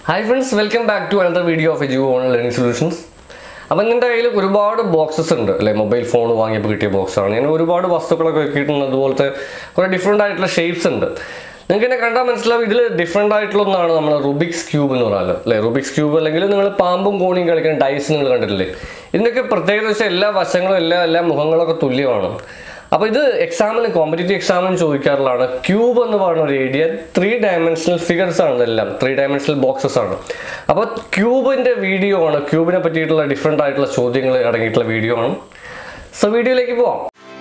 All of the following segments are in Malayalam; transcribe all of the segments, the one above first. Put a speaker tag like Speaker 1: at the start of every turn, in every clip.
Speaker 1: Hi friends welcome back to another video of edu on learning solutions അപ്പം നിൻ്റെ കയ്യിൽ ഒരുപാട് ബോക്സസ് ഉണ്ട് അല്ലെ മൊബൈൽ ഫോൺ വാങ്ങിയപ്പോൾ കിട്ടിയ ബോക്സാണ് ഞാൻ ഒരുപാട് വസ്തുക്കളൊക്കെ വെക്കിയിട്ടുണ്ട് അതുപോലത്തെ കുറേ ഡിഫറെൻ്റ് ആയിട്ടുള്ള ഷേപ്സ് ഉണ്ട് നിങ്ങൾക്ക് എന്നെ കണ്ടാൽ മനസ്സിലാവും ഇതിൽ ഡിഫറെൻ്റ് ആയിട്ടുള്ള ഒന്നാണ് നമ്മൾ റുബിക്സ് ക്യൂബ് എന്ന് പറയുന്നത് അല്ലേ റുബിക്സ് ക്യൂബ് അല്ലെങ്കിൽ നിങ്ങൾ പാമ്പും കോണിയും കളിക്കുന്ന ഡൈസ് നിങ്ങൾ കണ്ടിട്ടില്ലേ ഇതിൻ്റെയൊക്കെ പ്രത്യേകത വെച്ചാൽ എല്ലാ വശങ്ങളും എല്ലാ എല്ലാ മുഖങ്ങളൊക്കെ തുല്യമാണ് അപ്പോൾ ഇത് എക്സാമിന് കോമ്പറ്റേറ്റീവ് എക്സാമിന് ചോദിക്കാറുള്ളതാണ് ക്യൂബ് എന്ന് പറയുന്ന ഒരു ഏരിയ ത്രീ ഡയമെൻഷണൽ ഫിഗർസ് ആണ് ഇതെല്ലാം ത്രീ ഡയമെൻഷണൽ ബോക്സസ് ആണ് അപ്പോൾ ക്യൂബിൻ്റെ വീഡിയോ ആണ് ക്യൂബിനെ പറ്റിയിട്ടുള്ള ഡിഫറെൻ്റ് ആയിട്ടുള്ള ചോദ്യങ്ങൾ അടങ്ങിയിട്ടുള്ള വീഡിയോ ആണ് സോ വീഡിയോയിലേക്ക് പോവാം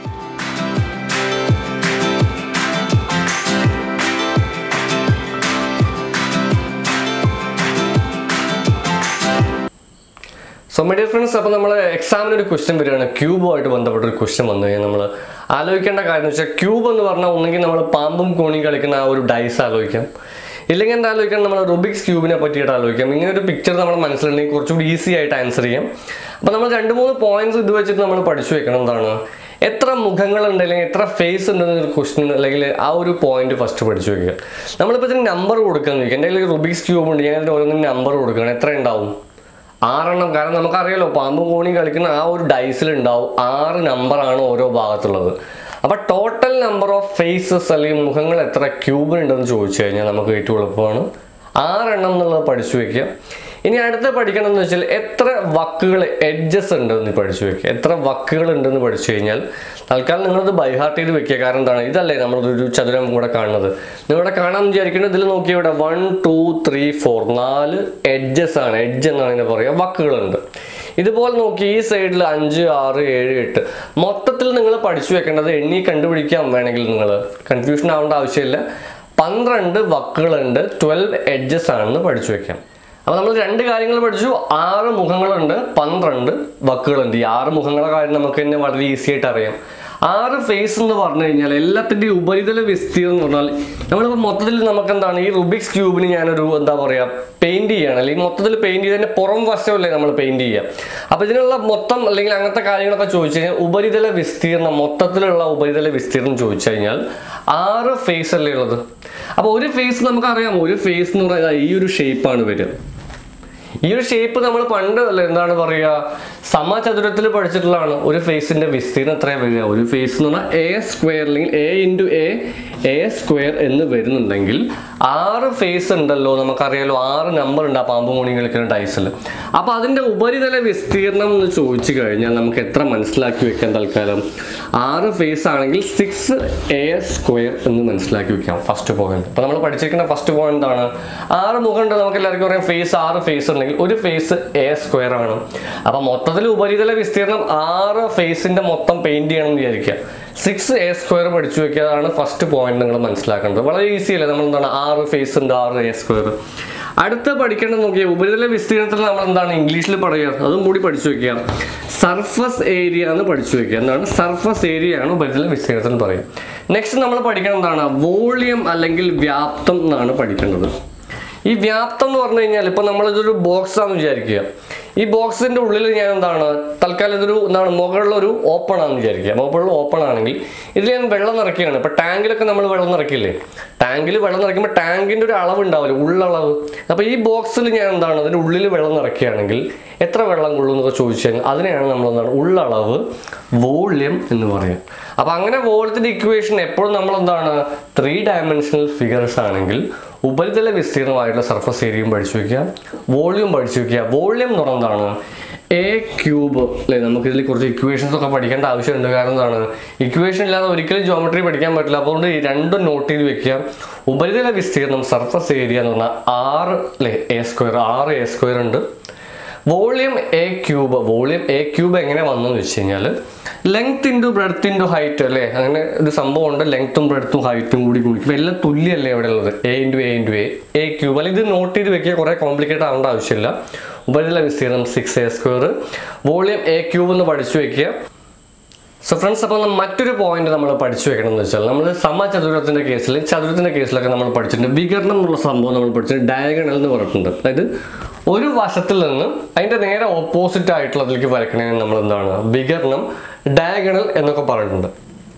Speaker 1: സോ മൈ ഡിയർ ഫ്രണ്ട്സ് അപ്പോൾ നമ്മൾ എക്സാമിന് ഒരു ക്വസ്റ്റ്യൻ വരികയാണ് ക്യൂബുമായിട്ട് ബന്ധപ്പെട്ട ഒരു ക്വസ്റ്റ്യൻ വന്നു കഴിഞ്ഞാൽ നമ്മൾ ആലോചിക്കേണ്ട കാര്യം എന്ന് വെച്ചാൽ ക്യൂബ് എന്ന് പറഞ്ഞാൽ ഒന്നെങ്കിൽ നമ്മൾ പാമ്പും കോണിയും കളിക്കുന്ന ആ ഒരു ഡൈസ് ആലോചിക്കാം ഇല്ലെങ്കിൽ എന്താ ആലോചിക്കാം നമ്മൾ റുബിക്സ് ക്യൂബിനെ പറ്റിയിട്ട് ആലോചിക്കാം ഇങ്ങനെ ഒരു പിക്ചർ നമ്മുടെ മനസ്സിലുണ്ടെങ്കിൽ കുറച്ചുകൂടി ഈസി ആയിട്ട് ആൻസർ ചെയ്യാം അപ്പോൾ നമ്മൾ രണ്ട് മൂന്ന് പോയിന്റ്സ് ഇത് വെച്ചിട്ട് നമ്മൾ പഠിച്ചു വെക്കണം എന്താണ് എത്ര മുഖങ്ങളുണ്ട് അല്ലെങ്കിൽ എത്ര ഫേസ് ഉണ്ടെന്നൊരു ക്വസ്റ്റ്യൻ അല്ലെങ്കിൽ ആ ഒരു പോയിന്റ് ഫസ്റ്റ് പഠിച്ചു വെക്കുക നമ്മളിപ്പോൾ ഇതിന് നമ്പർ കൊടുക്കാൻ ചോദിക്കുക എൻ്റെ കയ്യിൽ റുബിക്സ് ക്യൂബ് ഉണ്ട് ഞാൻ ഇതിന് ഓരോന്നിന് നമ്പർ കൊടുക്കണം എത്ര ഉണ്ടാവും ആറെണ്ണം കാരണം നമുക്കറിയാലോ പാമ്പും കോണി കളിക്കുന്ന ആ ഒരു ഡൈസിൽ ഉണ്ടാവും ആറ് നമ്പറാണ് ഓരോ ഭാഗത്തുള്ളത് അപ്പോൾ ടോട്ടൽ നമ്പർ ഓഫ് ഫേസസ് അല്ലെങ്കിൽ മുഖങ്ങൾ എത്ര ക്യൂബിനുണ്ടെന്ന് ചോദിച്ചു കഴിഞ്ഞാൽ നമുക്ക് ഏറ്റവും എളുപ്പമാണ് ആറെണ്ണം എന്നുള്ളത് പഠിച്ചു വെക്കുക ഇനി അടുത്ത പഠിക്കണം എന്ന് വെച്ചാൽ എത്ര വക്കുകൾ എഡ്ജസ് ഉണ്ടെന്ന് പഠിച്ചു വെക്കുക എത്ര വക്കുകൾ ഉണ്ടെന്ന് പഠിച്ചു കഴിഞ്ഞാൽ തൽക്കാലം നിങ്ങളത് ബൈഹാർട്ട് ചെയ്ത് വെക്കുക കാരണം എന്താണ് ഇതല്ലേ നമ്മളൊരു ചതുരം കൂടെ കാണുന്നത് നിങ്ങളിവിടെ കാണാൻ വിചാരിക്കുന്നത് ഇതിൽ നോക്കിയാൽ ഇവിടെ വൺ ടു ത്രീ ഫോർ നാല് എഡ്ജസ് ആണ് എഡ്ജ് എന്നാണ് ഇതിനെ പറയുക വക്കുകളുണ്ട് ഇതുപോലെ നോക്കി ഈ സൈഡിൽ അഞ്ച് ആറ് ഏഴ് എട്ട് മൊത്തത്തിൽ നിങ്ങൾ പഠിച്ചു വെക്കേണ്ടത് എണ്ണി കണ്ടുപിടിക്കാൻ വേണമെങ്കിൽ നിങ്ങൾ കൺഫ്യൂഷൻ ആവേണ്ട ആവശ്യമില്ല പന്ത്രണ്ട് വക്കുകളുണ്ട് ട്വൽവ് എഡ്ജസ് ആണെന്ന് പഠിച്ചു വെക്കാം അപ്പോൾ നമ്മൾ രണ്ട് കാര്യങ്ങൾ പഠിച്ചു ആറ് മുഖങ്ങളുണ്ട് പന്ത്രണ്ട് വക്കുകളുണ്ട് ഈ ആറ് മുഖങ്ങളെ കാര്യം നമുക്ക് തന്നെ വളരെ ഈസി ആയിട്ട് അറിയാം ആറ് ഫേസ് എന്ന് പറഞ്ഞു കഴിഞ്ഞാൽ എല്ലാത്തിൻ്റെയും ഉപരിതല വിസ്തീർണം എന്ന് പറഞ്ഞാൽ നമ്മളിപ്പോൾ മൊത്തത്തിൽ നമുക്ക് എന്താണ് ഈ റുബിക്സ് ക്യൂബിന് ഞാനൊരു എന്താ പറയുക പെയിന്റ് ചെയ്യാണ് അല്ലെങ്കിൽ മൊത്തത്തിൽ പെയിന്റ് ചെയ്തതിൻ്റെ പുറം വശമല്ലേ നമ്മൾ പെയിന്റ് ചെയ്യുക അപ്പോൾ ഇതിനുള്ള മൊത്തം അല്ലെങ്കിൽ അങ്ങനത്തെ കാര്യങ്ങളൊക്കെ ചോദിച്ചു കഴിഞ്ഞാൽ ഉപരിതല വിസ്തീർണം മൊത്തത്തിലുള്ള ഉപരിതല വിസ്തീർണം ചോദിച്ചു കഴിഞ്ഞാൽ ആറ് ഫേസ് അല്ലേ ഉള്ളത് അപ്പോൾ ഒരു ഫേസ് നമുക്കറിയാം ഒരു ഫേസ് എന്ന് പറയുന്നത് ഈ ഒരു ഷേപ്പാണ് വരിക ഈ ഒരു ഷേപ്പ് നമ്മൾ പണ്ട് അല്ല എന്താണ് പറയുക സമചതുരത്തിൽ പഠിച്ചിട്ടുള്ളതാണ് ഒരു ഫേസിന്റെ വിസ്തീർണം എത്രയാണ് വരിക ഒരു ഫേസ് എന്ന് പറഞ്ഞാൽ എ സ്ക്വയർ അല്ലെങ്കിൽ A into A A square എന്ന് വരുന്നുണ്ടെങ്കിൽ ആറ് ഫേസ് ഉണ്ടല്ലോ നമുക്കറിയാലോ ആറ് നമ്പർ ഉണ്ട് ആ പാമ്പ് മോണി കളിക്കുന്ന ഡൈസിൽ അപ്പൊ അതിന്റെ ഉപരിതല വിസ്തീർണം എന്ന് ചോദിച്ചു കഴിഞ്ഞാൽ നമുക്ക് എത്ര മനസ്സിലാക്കി വെക്കാം തൽക്കാലം ആറ് ഫേസ് ആണെങ്കിൽ സിക്സ് എ സ്ക്വയർ എന്ന് മനസ്സിലാക്കി വെക്കാം ഫസ്റ്റ് പോയിന്റ് അപ്പൊ നമ്മൾ പഠിച്ചിരിക്കുന്ന ഫസ്റ്റ് പോയിന്റ് ആണ് ആറ് മുഖമുണ്ട് നമുക്ക് എല്ലാവർക്കും പറയാം ഫേസ് ആറ് ഫേസ് ഉണ്ടെങ്കിൽ ഒരു ഫേസ് എ സ്ക്വയർ ആണ് അപ്പൊ മൊത്തത്തിൽ ഉപരിതല വിസ്തീർണം ആറ് ഫേസിന്റെ മൊത്തം പെയിന്റ് ചെയ്യണം എന്ന് വിചാരിക്കുക സിക്സ് എ സ്ക്വയർ പഠിച്ചു വെക്കാതാണ് ഫസ്റ്റ് പോയിന്റ് നിങ്ങൾ മനസ്സിലാക്കേണ്ടത് വളരെ ഈസി അല്ലേ നമ്മൾ എന്താണ് ആറ് ഫേസ് ഉണ്ട് ആറ് എ സ്ക്വയർ അടുത്ത പഠിക്കേണ്ടത് നോക്കിയാൽ ഉപരിതല വിസ്തീർണത്തിൽ നമ്മൾ എന്താണ് ഇംഗ്ലീഷിൽ പറയുക അതും കൂടി പഠിച്ചു വെക്കുക സർഫസ് ഏരിയ എന്ന് പഠിച്ചു വെക്കുക എന്താണ് സർഫസ് ഏരിയ ആണ് ഉപരിതല വിസ്തീർണത്തിൽ പറയുക നെക്സ്റ്റ് നമ്മൾ പഠിക്കണം എന്താണ് വോളിയം അല്ലെങ്കിൽ വ്യാപ്തം എന്നാണ് പഠിക്കേണ്ടത് ഈ വ്യാപ്തം എന്ന് പറഞ്ഞു കഴിഞ്ഞാൽ ഇപ്പൊ നമ്മളിതൊരു ബോക്സ് ആണെന്ന് വിചാരിക്കുക ഈ ബോക്സിന്റെ ഉള്ളിൽ ഞാൻ എന്താണ് തൽക്കാലം ഇതൊരു എന്താണ് മുകളിലൊരു ഓപ്പൺ ആണെന്ന് വിചാരിക്കുക മുകളിൽ ഓപ്പൺ ആണെങ്കിൽ ഇതിൽ ഞാൻ വെള്ളം നിറയ്ക്കുകയാണ് ഇപ്പൊ ടാങ്കിലൊക്കെ നമ്മൾ വെള്ളം നിറയ്ക്കില്ലേ ടാങ്കിൽ വെള്ളം നിറയ്ക്കുമ്പോൾ ടാങ്കിന്റെ ഒരു അളവ് ഉണ്ടാവില്ല ഉള്ളളവ് അപ്പൊ ഈ ബോക്സിൽ ഞാൻ എന്താണ് അതിന്റെ ഉള്ളിൽ വെള്ളം നിറയ്ക്കുകയാണെങ്കിൽ എത്ര വെള്ളം കൊള്ളും എന്നൊക്കെ ചോദിച്ചു കഴിഞ്ഞാൽ അതിനെയാണ് നമ്മൾ എന്താണ് ഉള്ളളവ് വോള്യം എന്ന് പറയുക അപ്പൊ അങ്ങനെ വോളത്തിന്റെ ഇക്വേഷൻ എപ്പോഴും നമ്മൾ എന്താണ് ത്രീ ഡയമെൻഷണൽ ഫിഗേഴ്സ് ആണെങ്കിൽ ഉപരിതല വിസ്തീർണമായിട്ടുള്ള സർഫസ് ഏരിയയും പഠിച്ചു വെക്കുക വോള്യൂം പഠിച്ചു വെക്കുക വോള്യം എന്ന് പറഞ്ഞാൽ എന്താണ് എ ക്യൂബ് അല്ലെ നമുക്ക് ഇതിൽ കുറച്ച് ഇക്വേഷൻസ് ഒക്കെ പഠിക്കേണ്ട ആവശ്യമുണ്ട് കാരണം എന്താണ് ഇക്വേഷൻ ഇല്ലാതെ ഒരിക്കലും ജോമെട്രി പഠിക്കാൻ പറ്റില്ല അപ്പോൾ അതുകൊണ്ട് ഈ രണ്ടും നോട്ട് ചെയ്ത് വെക്കുക ഉപരിതല വിസ്തീർണം സർഫസ് ഏരിയ എന്ന് പറഞ്ഞാൽ ആറ് അല്ലെ എ സ്ക്വയർ ആറ് എ സ്ക്വയർ ഉണ്ട് volume A cube volume A cube എങ്ങനെ വന്നെന്ന് വെച്ച് കഴിഞ്ഞാൽ length into breadth into height അല്ലേ അങ്ങനെ ഒരു സംഭവം ഉണ്ട് ലെങ്ത്തും ബ്രെഡ്ത്തും ഹൈറ്റും കൂടി കുടിക്കും എല്ലാം തുല്യല്ലേ ഇവിടെ ഉള്ളത് A into A into A A cube അല്ലെങ്കിൽ ഇത് നോട്ട് ചെയ്ത് വെക്കുക കുറേ കോംപ്ലിക്കേറ്റ് ആവേണ്ട ആവശ്യമില്ല ഉപരിതല വിസ്തീർണം six A square volume A cube എന്ന് പഠിച്ചു വെക്കുക സോ ഫ്രണ്ട്സ് അപ്പോൾ നമ്മൾ മറ്റൊരു പോയിന്റ് നമ്മൾ പഠിച്ചു വെക്കണം എന്ന് വെച്ചാൽ നമ്മൾ സമചതുരത്തിന്റെ കേസിൽ ചതുരത്തിന്റെ കേസിലൊക്കെ നമ്മൾ പഠിച്ചിട്ടുണ്ട് വികരണം എന്നുള്ള സംഭവം നമ്മൾ പഠിച്ചിട്ടുണ്ട് ഡയഗണൽ എന്ന് പറഞ്ഞിട്ടുണ്ട് അതായത് ഒരു വശത്തിൽ നിന്ന് അതിന്റെ നേരെ ഓപ്പോസിറ്റ് ആയിട്ടുള്ളതിലേക്ക് വരക്കണേ നമ്മൾ എന്താണ് വികരണം ഡയഗണൽ എന്നൊക്കെ പറഞ്ഞിട്ടുണ്ട്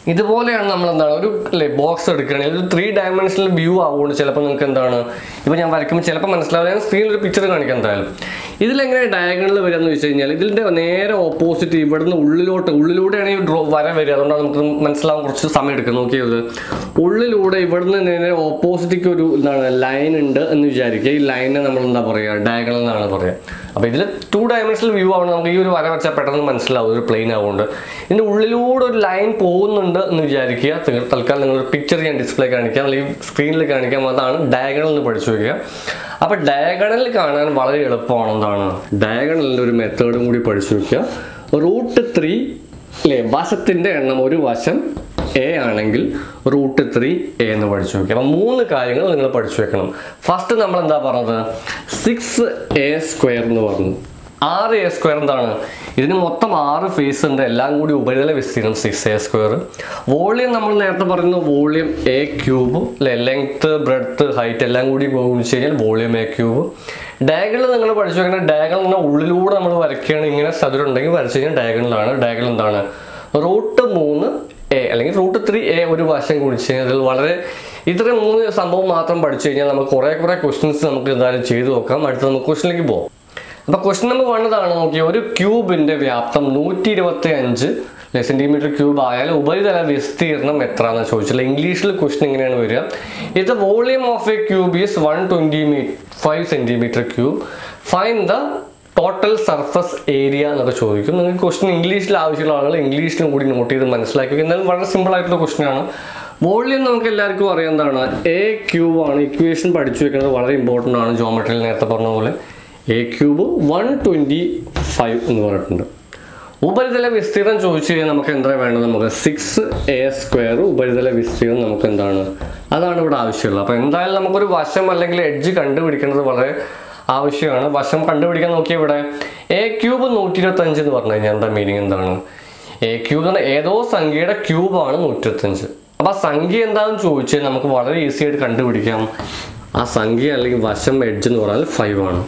Speaker 1: ഇതുപോലെയാണ് നമ്മൾ എന്താണ് ഒരു അല്ലേ ബോക്സ് എടുക്കുകയാണെങ്കിൽ ഒരു ത്രീ ഡയമെൻഷണൽ വ്യൂ ആവുകൊണ്ട് ചിലപ്പോൾ നിങ്ങൾക്ക് എന്താണ് ഇപ്പോൾ ഞാൻ വരയ്ക്കുമ്പോൾ ചിലപ്പോൾ മനസ്സിലാവില്ല ഞാൻ സ്ക്രീനിൽ ഒരു പിക്ചർ കാണിക്കാൻ എന്തായാലും ഇതിലെങ്ങനെ ഡയഗണൽ വരിക എന്ന് വെച്ച് കഴിഞ്ഞാൽ ഇതിൻ്റെ നേരെ ഓപ്പോസിറ്റ് ഇവിടുന്ന് ഉള്ളിലോട്ട് ഉള്ളിലൂടെയാണ് ഈ ഡ്രോ വര വരിക അതുകൊണ്ടാണ് നമുക്ക് മനസ്സിലാവാൻ കുറച്ച് സമയം എടുക്കും നോക്കിയത് ഉള്ളിലൂടെ ഇവിടുന്ന് നേരെ ഓപ്പോസിറ്റിക്ക് ഒരു എന്താണ് ലൈൻ ഉണ്ട് എന്ന് വിചാരിക്കുക ഈ ലൈനെ നമ്മൾ എന്താ പറയുക ഡയഗണൽ എന്നാണ് പറയുക അപ്പോൾ ഇതിൽ ടു ഡയമെൻഷണൽ വ്യൂ ആവുന്നത് നമുക്ക് ഈ ഒരു വര വെച്ചാൽ പെട്ടെന്ന് മനസ്സിലാവും ഒരു പ്ലെയിൻ ആവുകൊണ്ട് ഇതിൻ്റെ ഉള്ളിലൂടെ ഒരു ലൈൻ പോകുന്നുണ്ട് എന്ന് വിചാരിക്കുക ത- തൽക്കാലം നിങ്ങൾ പിക്ചർ ഞാൻ ഡിസ്പ്ലേ കാണിക്കാം അല്ലെങ്കിൽ സ്ക്രീനിൽ കാണിക്കാം അതാണ് ഡയഗണൽ എന്ന് പഠിച്ചു വയ്ക്കുക അപ്പോൾ ഡയഗണൽ കാണാൻ വളരെ എളുപ്പമാണ് എന്താണ് ഡയഗണലിൻ്റെ ഒരു മെത്തേഡും കൂടി പഠിച്ചു വയ്ക്കുക റൂട്ട് ത്രീ അല്ലേ വശത്തിൻ്റെ എണ്ണം ഒരു വശം എ ആണെങ്കിൽ റൂട്ട് ത്രീ എ എന്ന് പഠിച്ചു വെക്കുക അപ്പം മൂന്ന് കാര്യങ്ങൾ നിങ്ങൾ പഠിച്ചു വെക്കണം ഫസ്റ്റ് നമ്മൾ എന്താ പറഞ്ഞത് സിക്സ് എ സ്ക്വയർ എന്ന് പറഞ്ഞു ആറ് എ സ്ക്വയർ എന്താണ് ഇതിന് മൊത്തം ആറ് ഫേസ് ഉണ്ട് എല്ലാം കൂടി ഉപരിതല വിസ്തീർണം സിക്സ് എ സ്ക്വയർ വോളിയം നമ്മൾ നേരത്തെ പറയുന്ന വോളിയം എ ക്യൂബ് അല്ലെ ലെങ്ത് ബ്രെഡ്ത്ത് ഹൈറ്റ് എല്ലാം കൂടി ഗുണിച്ച് കഴിഞ്ഞാൽ വോളിയം എ ക്യൂബ് ഡയഗണൽ നിങ്ങൾ പഠിച്ചു വെക്കണം ഡയഗണൽ എന്ന ഉള്ളിലൂടെ നമ്മൾ വരയ്ക്കുകയാണ് ഇങ്ങനെ ചതുരം ഉണ്ടെങ്കിൽ വരച്ചു കഴിഞ്ഞാൽ ഡയഗണലാണ് ഡയഗണൽ എന്താണ് റൂട്ട് മൂന്ന് എ അല്ലെങ്കിൽ റൂട്ട് ത്രീ എ ഒരു വശം കുടിച്ച് കഴിഞ്ഞാൽ അതിൽ വളരെ ഇത്ര മൂന്ന് സംഭവം മാത്രം പഠിച്ചു കഴിഞ്ഞാൽ നമുക്ക് കുറേ കുറേ ക്വസ്റ്റ്യൻസ് നമുക്ക് എന്തായാലും ചെയ്തു നോക്കാം അടുത്ത നമുക്ക് ക്വസ്റ്റിലേക്ക് പോകാം അപ്പോൾ ക്വസ്റ്റ്യൻ നമ്പർ വണ്ണതാണ് നോക്കിയ ഒരു ക്യൂബിന്റെ വ്യാപ്തം നൂറ്റി ഇരുപത്തി അഞ്ച് സെന്റിമീറ്റർ ക്യൂബ് ആയാൽ ഉപരിതല വിസ്തീർണം എത്ര എന്ന് ചോദിച്ചില്ല ഇംഗ്ലീഷിൽ ക്വസ്റ്റ്യൻ ഇങ്ങനെയാണ് വരിക ഇത് volume of a cube is one twenty five centimetre cube find the total surface area എന്നൊക്കെ ചോദിക്കും നിങ്ങൾക്ക് ക്വസ്റ്റ്യൻ ഇംഗ്ലീഷിൽ ആവശ്യമുള്ള ആളുകൾ ഇംഗ്ലീഷിലും കൂടി നോട്ട് ചെയ്ത് മനസ്സിലാക്കി വെക്കുക. എന്നാലും വളരെ സിമ്പിൾ ആയിട്ടുള്ള ക്വസ്റ്റ്യൻ ആണ് വോളിയം നമുക്ക് എല്ലാവർക്കും അറിയാം എന്താണ് എ ക്യൂബ് ആണ് ഇക്വേഷൻ പഠിച്ചു വെക്കുന്നത് വളരെ ഇമ്പോർട്ടൻ്റ് ആണ് ജോമെട്രിയിൽ നേരത്തെ പറഞ്ഞ പോലെ A cube one twenty five എന്ന് പറഞ്ഞിട്ടുണ്ട് ഉപരിതല വിസ്തീർണം ചോദിച്ചു കഴിഞ്ഞാൽ നമുക്ക് എന്താ വേണ്ടത് നമുക്ക് സിക്സ് എ സ്ക്വയർ ഉപരിതല വിസ്തീർണം നമുക്ക് എന്താണ് അതാണ് ഇവിടെ ആവശ്യമുള്ളത് അപ്പോൾ എന്തായാലും നമുക്കൊരു വശം അല്ലെങ്കിൽ എഡ്ജ് കണ്ടുപിടിക്കേണ്ടത് വളരെ ആവശ്യമാണ് വശം കണ്ടുപിടിക്കാൻ നോക്കിയ ഇവിടെ എ ക്യൂബ് നൂറ്റി ഇരുപത്തഞ്ച് എന്ന് പറഞ്ഞു കഴിഞ്ഞാൽ എന്താ മീനിങ് എന്താണ് എ ക്യൂബ് എന്ന് പറഞ്ഞാൽ ഏതോ സംഖ്യയുടെ ക്യൂബാണ് നൂറ്റി ഇരുപത്തഞ്ച് അപ്പോൾ ആ സംഖ്യ എന്താണെന്ന് ചോദിച്ചാൽ നമുക്ക് വളരെ ഈസി ആയിട്ട് കണ്ടുപിടിക്കാം ആ സംഖ്യ അല്ലെങ്കിൽ വശം എഡ്ജ് എന്ന് പറഞ്ഞാൽ ഫൈവ് ആണ്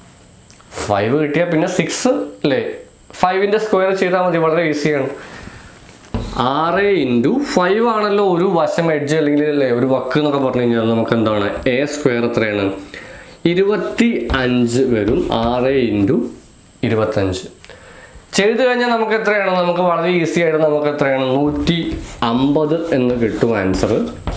Speaker 1: ഫൈവ് കിട്ടിയാൽ പിന്നെ സിക്സ് അല്ലേ ഫൈവിൻ്റെ സ്ക്വയർ ചെയ്താൽ മതി വളരെ ഈസിയാണ് ആറ് ഇൻറ്റു ഫൈവ് ആണല്ലോ ഒരു വശം എഡ്ജ് അല്ലെങ്കിൽ അല്ലേ ഒരു വക്ക് എന്നൊക്കെ പറഞ്ഞു കഴിഞ്ഞാൽ നമുക്ക് എന്താണ് എ സ്ക്വയർ എത്രയാണ് ഇരുപത്തി അഞ്ച് വരും ആറ് ഇൻറ്റു ഇരുപത്തഞ്ച് ചെയ്തു കഴിഞ്ഞാൽ നമുക്ക് എത്രയാണ് നമുക്ക് വളരെ ഈസി ആയിട്ട് നമുക്ക് എത്രയാണ് നൂറ്റി അമ്പത് എന്ന് കിട്ടും ആൻസർ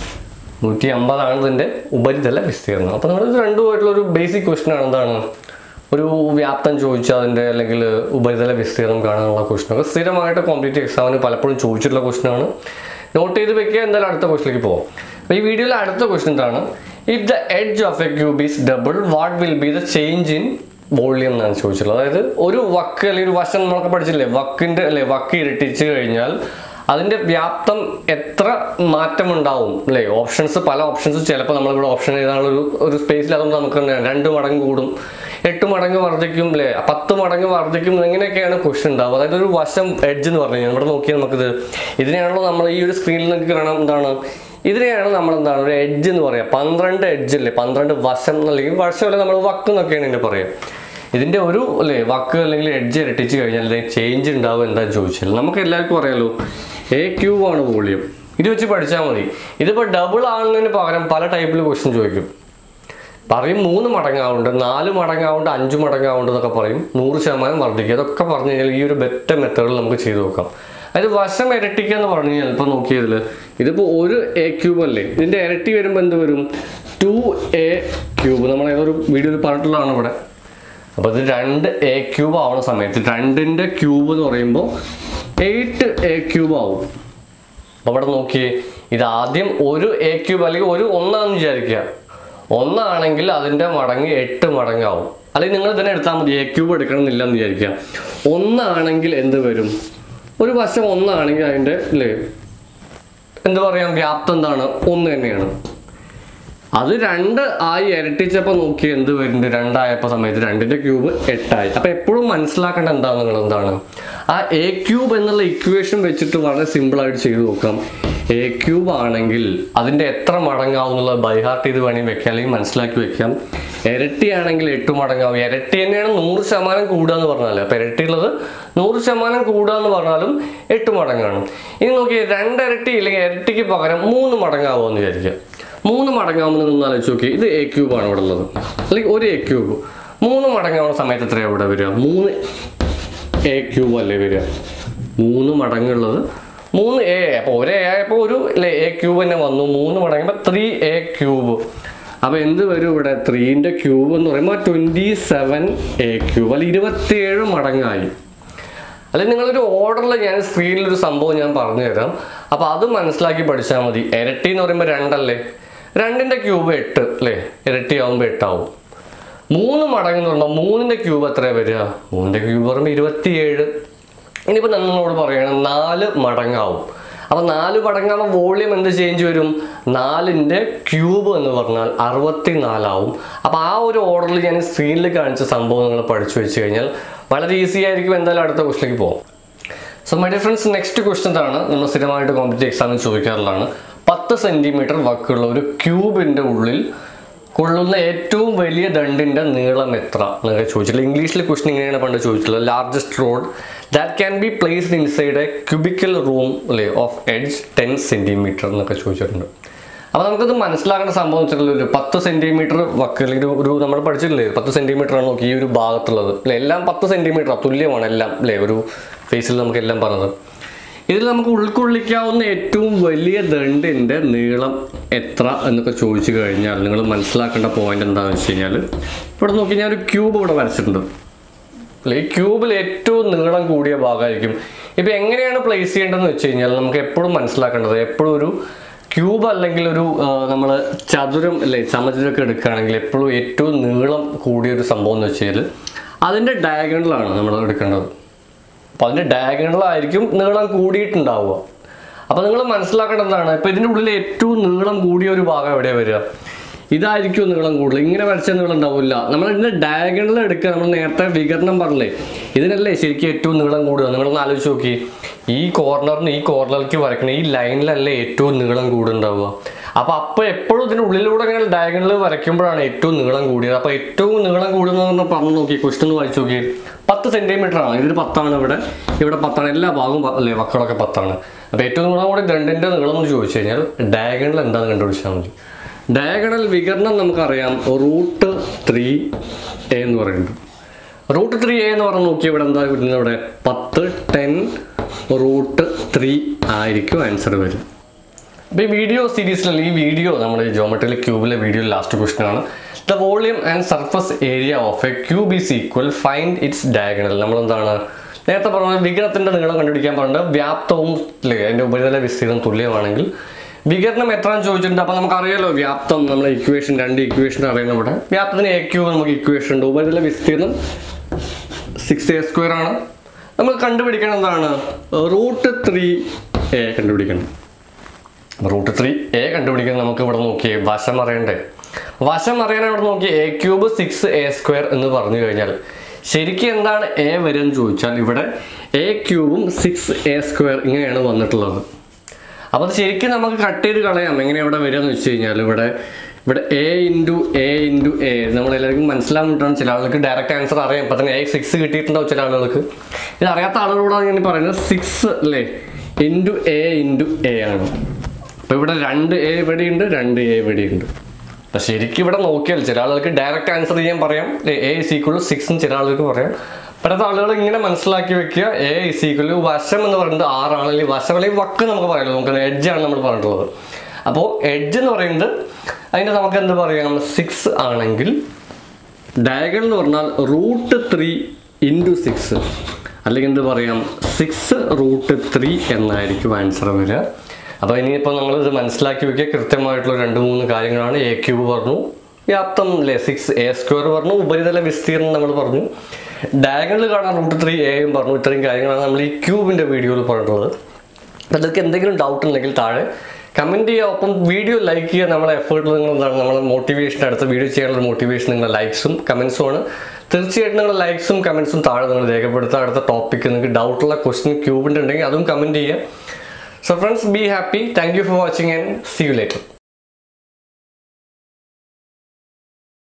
Speaker 1: നൂറ്റി അമ്പതാണ് ഇതിൻ്റെ ഉപരിതല വിസ്തീർണം അപ്പോൾ നിങ്ങൾ ഇത് രണ്ടുമായിട്ടുള്ള ഒരു ബേസിക് ക്വസ്റ്റൻ ആണ് എന്താണ് ഒരു വ്യാപ്തം ചോദിച്ചാൽ അതിൻ്റെ അല്ലെങ്കിൽ ഉപരിതല വിസ്തീർണം കാണാനുള്ള ക്വസ്റ്റൻ ഒക്കെ സ്ഥിരമായിട്ട് കോമ്പറ്റേറ്റീവ് എക്സാമിന് പലപ്പോഴും ചോദിച്ചിട്ടുള്ള ക്വസ്റ്റൻ ആണ് നോട്ട് ചെയ്ത് വെക്കുക എന്തായാലും അടുത്ത ക്വസ്റ്റിലേക്ക് പോകാം അപ്പോൾ ഈ വീഡിയോയിലെ അടുത്ത ക്വസ്റ്റൻ എന്താണ് if the edge of a cube is double what will be the change in volume എന്നാണ് ചോദിച്ചിട്ടുള്ളത് അതായത് ഒരു വക്ക് അല്ലെങ്കിൽ ഒരു വശം നമ്മളൊക്കെ പഠിച്ചില്ലേ വക്കിന്റെ അല്ലെ വക്ക് ഇരട്ടിച്ച് കഴിഞ്ഞാൽ അതിന്റെ വ്യാപ്തം എത്ര മാറ്റം ഉണ്ടാവും അല്ലേ ഓപ്ഷൻസ് പല ഓപ്ഷൻസ് ചിലപ്പോൾ നമ്മളിവിടെ ഓപ്ഷൻ എഴുതാനുള്ള ഒരു ഒരു സ്പേസിൽ അതുകൊണ്ട് നമുക്ക് എന്താണ് രണ്ട് മടങ്ങ് കൂടും എട്ട് മടങ്ങ് വർദ്ധിക്കും അല്ലേ പത്ത് മടങ്ങ് വർദ്ധിക്കും ഇങ്ങനെയൊക്കെയാണ് ക്വസ്റ്റ്യൻ ഉണ്ടാവുക അതായത് ഒരു വശം എഡ്ജ് എന്ന് പറഞ്ഞു കഴിഞ്ഞാൽ ഇവിടെ നോക്കിയാൽ നമുക്കിത് ഇതിനെയാണല്ലോ നമ്മൾ ഈ ഒരു സ്ക്രീനിൽ നിങ്ങൾക്ക് കാണാം എന്താണ് ഇതിനെയാണ് നമ്മൾ എന്താണ് ഒരു എഡ്ജ് എന്ന് പറയുക പന്ത്രണ്ട് എഡ്ജ് അല്ലേ പന്ത്രണ്ട് വശം അല്ലെങ്കിൽ വശം അല്ലെ നമ്മൾ വക്ക് എന്നൊക്കെയാണ് ഇതിന്റെ പറയുക ഇതിന്റെ ഒരു അല്ലേ വക്ക് അല്ലെങ്കിൽ എഡ്ജ് ഇരട്ടിച്ച് കഴിഞ്ഞാൽ ചേഞ്ച് ഉണ്ടാവും എന്താ ചോദിച്ചാൽ നമുക്ക് എല്ലാവർക്കും അറിയാലോ എ ക്യൂബ് ആണ് വോളിയം ഇത് വെച്ച് പഠിച്ചാൽ മതി ഇതിപ്പോൾ ഡബിൾ ആകുന്നതിന് പകരം പല ടൈപ്പിൽ ക്വസ്റ്റ്യൻ ചോദിക്കും പറയും മൂന്ന് മടങ്ങാവുണ്ട് നാല് മടങ്ങാവുണ്ട് അഞ്ച് മടങ്ങാവുണ്ട് എന്നൊക്കെ പറയും നൂറ് ശതമാനം വർദ്ധിക്കുക അതൊക്കെ പറഞ്ഞു കഴിഞ്ഞാൽ ഈ ഒരു ബെറ്റ മെത്തേഡിൽ നമുക്ക് ചെയ്തു നോക്കാം അതായത് വശം ഇരട്ടിക്കുക എന്ന് പറഞ്ഞു കഴിഞ്ഞാൽ ഇപ്പം നോക്കിയതിൽ ഇതിപ്പോൾ ഒരു എ ക്യൂബ് അല്ലേ ഇതിൻ്റെ ഇരട്ടി വരുമ്പോൾ എന്ത് വരും ടു എ ക്യൂബ് നമ്മൾ ഏതൊരു വീഡിയോയിൽ പറഞ്ഞിട്ടുള്ളതാണ് ഇവിടെ അപ്പോൾ ഇത് രണ്ട് എ ക്യൂബ് ആവുന്ന സമയത്ത് രണ്ടിൻ്റെ ക്യൂബ് എന്ന് പറയുമ്പോൾ എയ്റ്റ് എ ക്യൂബ് ആവും അപ്പോൾ ഇവിടെ നോക്കിയേ ഇത് ആദ്യം ഒരു എ ക്യൂബ് അല്ലെങ്കിൽ ഒരു ഒന്നാന്ന് വിചാരിക്കുക ഒന്നാണെങ്കിൽ അതിൻ്റെ മടങ്ങ് എട്ട് മടങ്ങാവും അല്ലെങ്കിൽ നിങ്ങൾ തന്നെ എടുത്താൽ മതി എ ക്യൂബ് എടുക്കണം എന്നില്ല എന്ന് വിചാരിക്കുക ഒന്നാണെങ്കിൽ എന്ത് വരും ഒരു വശം ഒന്നാണെങ്കിൽ അതിൻ്റെ അല്ലേ എന്ത് പറയാം വ്യാപ്തം എന്താണ് ഒന്ന് തന്നെയാണ് അത് രണ്ട് ആയി ഇരട്ടിച്ചപ്പോൾ നോക്കി എന്ത് വരുന്നുണ്ട് രണ്ടായപ്പോൾ സമയത്ത് രണ്ടിന്റെ ക്യൂബ് എട്ടായി അപ്പൊ എപ്പോഴും മനസ്സിലാക്കേണ്ട എന്താ നിങ്ങൾ എന്താണ് ആ എ ക്യൂബ് എന്നുള്ള ഇക്വേഷൻ വെച്ചിട്ട് വളരെ സിമ്പിൾ ആയിട്ട് ചെയ്തു നോക്കാം എ ക്യൂബ് ആണെങ്കിൽ അതിന്റെ എത്ര മടങ്ങാവും എന്നുള്ളത് ബൈഹാർട്ട് ചെയ്ത് വേണമെങ്കിൽ വെക്കാം അല്ലെങ്കിൽ മനസ്സിലാക്കി വെക്കാം ഇരട്ടിയാണെങ്കിൽ എട്ട് മടങ്ങാവും ഇരട്ടി തന്നെയാണ് നൂറ് ശതമാനം കൂടുക എന്ന് പറഞ്ഞാൽ അപ്പോൾ ഇരട്ടിയുള്ളത് നൂറ് ശതമാനം കൂടുക എന്ന് പറഞ്ഞാലും എട്ട് മടങ്ങാണ് ഇനി നോക്കി രണ്ടിരട്ടി ഇല്ലെങ്കിൽ ഇരട്ടിക്ക് പകരം മൂന്ന് മടങ്ങാവുമോ എന്ന് വിചാരിക്കുക മൂന്ന് മടങ്ങാവുമെന്ന് നിങ്ങൾ ആലോചിച്ച് നോക്കി ഇത് എ ക്യൂബാണ് ഇവിടെ ഉള്ളത് അല്ലെങ്കിൽ ഒരു എ ക്യൂബ് മൂന്ന് മടങ്ങാവുന്ന സമയത്ത് എത്രയാണ് ഇവിടെ വരിക മൂന്ന് എ ക്യൂബ് അല്ലേ വരിക മൂന്ന് മടങ്ങുള്ളത് മൂന്ന് എ അപ്പോൾ ഒരു എ ആയപ്പോൾ ഒരു എ ക്യൂബ് തന്നെ വന്നു മൂന്ന് മടങ്ങുമ്പോൾ ത്രീ എ ക്യൂബ് അപ്പോൾ എന്ത് വരും ഇവിടെ ത്രീൻ്റെ ക്യൂബ് എന്ന് പറയുമ്പോൾ ട്വൻറ്റി സെവൻ എ ക്യൂബ് അല്ലെങ്കിൽ ഇരുപത്തിയേഴ് മടങ്ങായി അല്ലെങ്കിൽ നിങ്ങളൊരു ഓർഡറിൽ ഞാൻ സ്ക്രീനിൽ ഒരു സംഭവം ഞാൻ പറഞ്ഞു തരാം അപ്പോൾ അത് മനസ്സിലാക്കി പഠിച്ചാൽ മതി ഇരട്ടി എന്ന് പറയുമ്പോൾ രണ്ടല്ലേ രണ്ടിൻ്റെ ക്യൂബ് എട്ട് അല്ലേ ഇരട്ടി ആവുമ്പോൾ എട്ടാവും മൂന്ന് മടങ്ങ് എന്ന് പറയുമ്പോൾ മൂന്നിൻ്റെ ക്യൂബ് എത്ര വരിക മൂന്നിൻ്റെ ക്യൂബ് പറയുമ്പോൾ ഇരുപത്തിയേഴ് ഇനിയിപ്പോൾ നിങ്ങളോട് പറയണം നാല് മടങ്ങാവും അപ്പോൾ നാല് മടങ്ങാവുമ്പോൾ വോളിയം എന്ത് ചേഞ്ച് വരും നാലിൻ്റെ ക്യൂബ് എന്ന് പറഞ്ഞാൽ അറുപത്തി നാലാവും അപ്പോൾ ആ ഒരു ഓർഡറിൽ ഞാൻ സ്ക്രീനിൽ കാണിച്ച സംഭവം നിങ്ങൾ പഠിച്ചു വെച്ച് കഴിഞ്ഞാൽ വളരെ ഈസി ആയിരിക്കും എന്തായാലും അടുത്ത ക്വസ്റ്റിലേക്ക് പോകും so my dear friends next question ആണ് നമ്മൾ സ്ഥിരമായിട്ട് കോമ്പറ്റീവ് എക്സാമിന് ചോദിക്കാറുള്ളതാണ് പത്ത് സെൻറ്റിമീറ്റർ വക്കുള്ള ഒരു ക്യൂബിൻ്റെ ഉള്ളിൽ കൊള്ളുന്ന ഏറ്റവും വലിയ ദണ്ടിൻ്റെ നീളം എത്ര എന്നൊക്കെ ചോദിച്ചിട്ടുള്ളത് ഇംഗ്ലീഷിൽ ക്വസ്റ്റൻ ഇങ്ങനെയാണ് പണ്ട് ചോദിച്ചിട്ടുള്ളത് largest rod that can be placed inside a cubical room അല്ലേ ഓഫ് എഡ്ജ് ടെൻ സെൻറ്റിമീറ്റർ എന്നൊക്കെ ചോദിച്ചിട്ടുണ്ട് അപ്പോൾ നമുക്കത് മനസ്സിലാക്കേണ്ട സംഭവം വെച്ചിട്ടുള്ള ഒരു പത്ത് സെൻറ്റിമീറ്റർ വക്ക് അല്ലെങ്കിൽ ഒരു- ഒരു നമ്മൾ പഠിച്ചിട്ടില്ലേ പത്ത് സെൻറ്റിമീറ്റർ ആണ് നോക്കി ഈ ഒരു ഭാഗത്തുള്ളത് അല്ലേ എല്ലാം പത്ത് സെൻറ്റിമീറ്റർ തുല്യമാണ് എല്ലാം അല്ലേ ഒരു ഫേസിൽ നമുക്ക് എല്ലാം പറഞ്ഞത് ഇതിൽ നമുക്ക് ഉൾക്കൊള്ളിക്കാവുന്ന ഏറ്റവും വലിയ ദണ്ടിൻ്റെ നീളം എത്ര എന്നൊക്കെ ചോദിച്ചു കഴിഞ്ഞാൽ നിങ്ങൾ മനസ്സിലാക്കേണ്ട പോയിന്റ് എന്താണെന്ന് വെച്ച് കഴിഞ്ഞാൽ ഇവിടെ നോക്കി ഞാൻ ഒരു ക്യൂബ് ഇവിടെ വരച്ചിട്ടുണ്ട് അല്ലേ ഈ ക്യൂബിൽ ഏറ്റവും നീളം കൂടിയ ഭാഗമായിരിക്കും ഇപ്പം എങ്ങനെയാണ് പ്ലേസ് ചെയ്യേണ്ടതെന്ന് വെച്ച് കഴിഞ്ഞാൽ നമുക്ക് എപ്പോഴും മനസ്സിലാക്കേണ്ടത് എപ്പോഴും ഒരു ക്യൂബ് അല്ലെങ്കിൽ ഒരു നമ്മൾ ചതുരം അല്ലേ സമചതുരമൊക്കെ എടുക്കുകയാണെങ്കിൽ എപ്പോഴും ഏറ്റവും നീളം കൂടിയ ഒരു സംഭവം എന്ന് വെച്ച് കഴിഞ്ഞാൽ അതിൻ്റെ ഡയഗണലാണ് നമ്മൾ എടുക്കേണ്ടത് അപ്പോൾ അതിൻ്റെ ഡയഗണലായിരിക്കും നീളം കൂടിയിട്ടുണ്ടാവുക അപ്പോൾ നിങ്ങൾ മനസ്സിലാക്കേണ്ടത് എന്താണ് ഇപ്പോൾ ഇതിൻ്റെ ഉള്ളിൽ ഏറ്റവും നീളം കൂടിയ ഒരു ഭാഗം എവിടെയാണ് വരിക ഇതായിരിക്കും നീളം കൂടുതൽ ഇങ്ങനെ വരച്ച നീളം ഉണ്ടാവില്ല നമ്മൾ ഇതിൻ്റെ ഡയഗണൽ എടുക്കുക നമ്മൾ നേരത്തെ വികരണം പറഞ്ഞില്ലേ ഇതിനല്ലേ ശരിക്കും ഏറ്റവും നീളം കൂടുക നിങ്ങളൊന്ന് ആലോചിച്ച് നോക്കി ഈ കോർണറിന് ഈ കോർണറിലേക്ക് വരയ്ക്കണ ഈ ലൈനിലല്ലേ ഏറ്റവും നീളം കൂടുണ്ടാവുക അപ്പോൾ അപ്പോൾ എപ്പോഴും ഇതിൻ്റെ ഉള്ളിലൂടെ ഇങ്ങനെ ഡയഗണൽ വരയ്ക്കുമ്പോഴാണ് ഏറ്റവും നീളം കൂടിയത് അപ്പോൾ ഏറ്റവും നീളം കൂടുന്നതെന്ന് പറഞ്ഞു നോക്കി ക്വസ്റ്റൻ ഒന്ന് വായിച്ചു നോക്കി പത്ത് സെൻറ്റിമീറ്റർ ആണ് ഇതിൽ പത്താണ് ഇവിടെ ഇവിടെ പത്താണ് എല്ലാ ഭാഗവും പ- അല്ലേ വക്കളൊക്കെ പത്താണ് അപ്പോൾ ഏറ്റവും നീളം കൂടി രണ്ടിൻ്റെ നീളം എന്ന് ചോദിച്ചു കഴിഞ്ഞാൽ ഡയഗണൽ എന്താണെന്ന് കണ്ടുപിടിച്ചാൽ മതി ഡയഗണൽ വികരണം നമുക്കറിയാം റൂട്ട് ത്രീ എ എന്ന് പറയുന്നത് റൂട്ട് ത്രീ എ എന്ന് പറഞ്ഞ് നോക്കി ഇവിടെ എന്താ വരുന്നത് ഇവിടെ പത്ത് ടെൻ റൂട്ട് ത്രീ ആയിരിക്കും ആൻസർ വരും അപ്പോൾ ഈ വീഡിയോ സീരീസിൽ ഈ വീഡിയോ നമ്മുടെ ജോമെട്രിയിലെ ക്യൂബിലെ വീഡിയോ ലാസ്റ്റ് ക്വസ്റ്റൻ ആണ് the volume and surface area of a cube is equal find its diagonal നമ്മൾ എന്താണ് നേരത്തെ പറഞ്ഞ വികരണത്തിന്റെ നീളം കണ്ടുപിടിക്കാൻ പറഞ്ഞത് വ്യാപ്തവും അല്ലേ അതിന്റെ ഉപരിതല വിസ്തീർണം തുല്യമാണെങ്കിൽ വികരണം എത്രയാണെന്ന് ചോദിച്ചിട്ടുണ്ട് അപ്പോൾ നമുക്കറിയാലോ വ്യാപ്തം നമ്മളെ ഇക്വേഷൻ രണ്ട് ഇക്വേഷൻ അറിയുന്ന ഇവിടെ വ്യാപ്തത്തിന് എ ക്യൂബ് നമുക്ക് ഇക്വേഷൻ ഉണ്ട് ഉപരിതല വിസ്തീർണം സിക്സ് എ സ്ക്വയർ ആണ് നമ്മൾ കണ്ടുപിടിക്കണം എന്താണ് റൂട്ട് ത്രീ എ കണ്ടുപിടിക്കണം റൂട്ട് ത്രീ എ കണ്ടുപിടിക്കാൻ നമുക്ക് ഇവിടെ നോക്കിയേ വശം അറിയണ്ടേ വശം അറിയാൻ ഇവിടെ നോക്കി A cube six A square എന്ന് പറഞ്ഞു കഴിഞ്ഞാൽ ശരിക്കും എന്താണ് എ വരിക എന്ന് ചോദിച്ചാൽ ഇവിടെ എ ക്യൂബും സിക്സ് എ സ്ക്വയർ ഇങ്ങനെയാണ് വന്നിട്ടുള്ളത് അപ്പോൾ അത് ശരിക്കും നമുക്ക് കട്ട് ചെയ്ത് കളയാം എങ്ങനെ ഇവിടെ വരിക എന്ന് വെച്ച് കഴിഞ്ഞാൽ ഇവിടെ ഇവിടെ A into A into A നമ്മൾ എല്ലാവർക്കും മനസ്സിലാവുന്നതാണ് ചില ആളുകൾക്ക് ഡയറക്റ്റ് ആൻസർ അറിയാം ഇപ്പം തന്നെ എ സിക്സ് കിട്ടിയിട്ടുണ്ടാവും ചില ആളുകൾക്ക് ഇത് അറിയാത്ത ആളുകളോടാണ് ഞാൻ പറയുന്നത് സിക്സ് അല്ലേ ഇൻറ്റു എ ഇൻറ്റു എ ആണ് അപ്പോൾ ഇവിടെ രണ്ട് എ ഇവിടെയുണ്ട് രണ്ട് എ ഇവിടെയുണ്ട് അപ്പം ശരിക്കും ഇവിടെ നോക്കിയാൽ ചില ആളുകൾക്ക് ഡയറക്റ്റ് ആൻസർ ചെയ്യാൻ പറയാം എ ഇസ് ഈക്വൽ സിക്സും ചില ആളുകൾക്ക് പറയാം പറ്റാത്ത ആളുകൾ ഇങ്ങനെ മനസ്സിലാക്കി വെക്കുക എ ഇസ് ഈക്വൽ വശം എന്ന് പറയുന്നത് ആറാണ് അല്ലെങ്കിൽ വശം അല്ലെങ്കിൽ വക്ക് നമുക്ക് പറയാമല്ലോ നമുക്ക് എഡ്ജാണ് നമ്മൾ പറഞ്ഞിട്ടുള്ളത് അപ്പോൾ എഡ്ജ് എന്ന് പറയുന്നത് അതിൻ്റെ നമുക്ക് എന്ത് പറയാം സിക്സ് ആണെങ്കിൽ ഡയഗൺ എന്ന് പറഞ്ഞാൽ റൂട്ട് ത്രീ ഇൻറ്റു സിക്സ് അല്ലെങ്കിൽ എന്ത് പറയാം സിക്സ് റൂട്ട് ത്രീ എന്നായിരിക്കും ആൻസർ വരിക അപ്പോൾ ഇനിയിപ്പോൾ നമ്മൾ ഇത് മനസ്സിലാക്കി വെക്കുക കൃത്യമായിട്ടുള്ള രണ്ട് മൂന്ന് കാര്യങ്ങളാണ് എ ക്യൂബ് പറഞ്ഞു വ്യാപ്തം അല്ലേ സിക്സ് എ സ്ക്വയർ പറഞ്ഞു ഉപരിതല വിസ്തീർണം നമ്മൾ പറഞ്ഞു ഡയഗണിൽ കാണാൻ റൂട്ട് ത്രീ എയും പറഞ്ഞു ഇത്രയും കാര്യങ്ങളാണ് നമ്മൾ ഈ ക്യൂബിൻ്റെ വീഡിയോയിൽ പറഞ്ഞിട്ടുള്ളത് അപ്പോൾ നിങ്ങൾക്ക് എന്തെങ്കിലും ഡൗട്ട് ഉണ്ടെങ്കിൽ താഴെ കമൻറ്റ് ചെയ്യുക ഒപ്പം വീഡിയോ ലൈക്ക് ചെയ്യുക നമ്മളെ എഫേർട്ട് നിങ്ങൾ എന്താണ് നമ്മളെ മോട്ടിവേഷൻ അടുത്ത വീഡിയോ ചെയ്യാനുള്ള മോട്ടിവേഷൻ നിങ്ങളുടെ ലൈക്സും കമൻസും ആണ് തീർച്ചയായിട്ടും നിങ്ങളുടെ ലൈക്സും കമൻസും താഴെ നിങ്ങൾ രേഖപ്പെടുത്തുക അടുത്ത ടോപ്പിക്ക് നിങ്ങൾക്ക് ഡൗട്ടുള്ള ക്വസ്റ്റ്യൻ ക്യൂബിൻ്റെ ഉണ്ടെങ്കിൽ അതും കമൻറ്റ് ചെയ്യുക so friends be happy thank you for watching and see you later